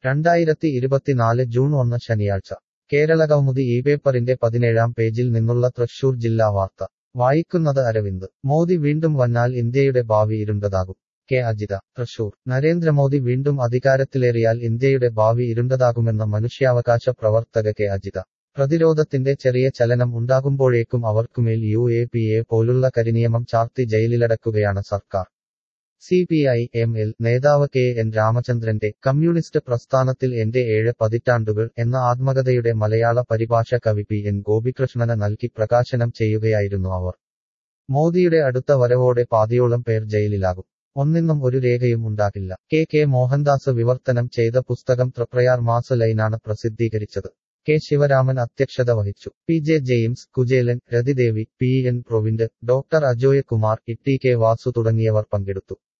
രണ്ടായിരത്തി ഇരുപത്തിനാല് ജൂൺ ഒന്ന് ശനിയാഴ്ച കേരളകൗമുദി ഈ പേപ്പറിന്റെ പതിനേഴാം പേജിൽ നിന്നുള്ള തൃശൂർ ജില്ലാ വാർത്ത വായിക്കുന്നത് അരവിന്ദ് മോദി വീണ്ടും വന്നാൽ ഇന്ത്യയുടെ ഭാവി ഇരുണ്ടതാകും കെ അജിത തൃശൂർ നരേന്ദ്രമോദി വീണ്ടും അധികാരത്തിലേറിയാൽ ഇന്ത്യയുടെ ഭാവി ഇരുണ്ടതാകുമെന്ന് മനുഷ്യാവകാശ പ്രവർത്തക കെ അജിത പ്രതിരോധത്തിന്റെ ചെറിയ ചലനം ഉണ്ടാകുമ്പോഴേക്കും അവർക്കുമേൽ യു എ പി എ പോലുള്ള കരിനിയമം ചാർത്തി ജയിലിലടക്കുകയാണ് സർക്കാർ C P I M L നേതാവ് കെ എൻ രാമചന്ദ്രന്റെ കമ്മ്യൂണിസ്റ്റ് പ്രസ്ഥാനത്തിൽ എന്റെ ഏഴ് പതിറ്റാണ്ടുകൾ എന്ന ആത്മകഥയുടെ മലയാള പരിഭാഷ കവി പി എൻ ഗോപികൃഷ്ണന് നൽകി പ്രകാശനം ചെയ്യുകയായിരുന്നു അവർ മോദിയുടെ അടുത്ത വരവോടെ പാതിയോളം പേർ ജയിലിലാകും ഒന്നിന്നും ഒരു രേഖയും ഉണ്ടാകില്ല കെ കെ മോഹൻദാസ് വിവർത്തനം ചെയ്ത പുസ്തകം തൃപ്രയാർ മാസ ലൈനാണ് പ്രസിദ്ധീകരിച്ചത് കെ ശിവരാമൻ അധ്യക്ഷത വഹിച്ചു P J James Kuchelan Rathidevi P N Provind doctor Ajoy Kumar E T K Vasu തുടങ്ങിയവർ പങ്കെടുത്തു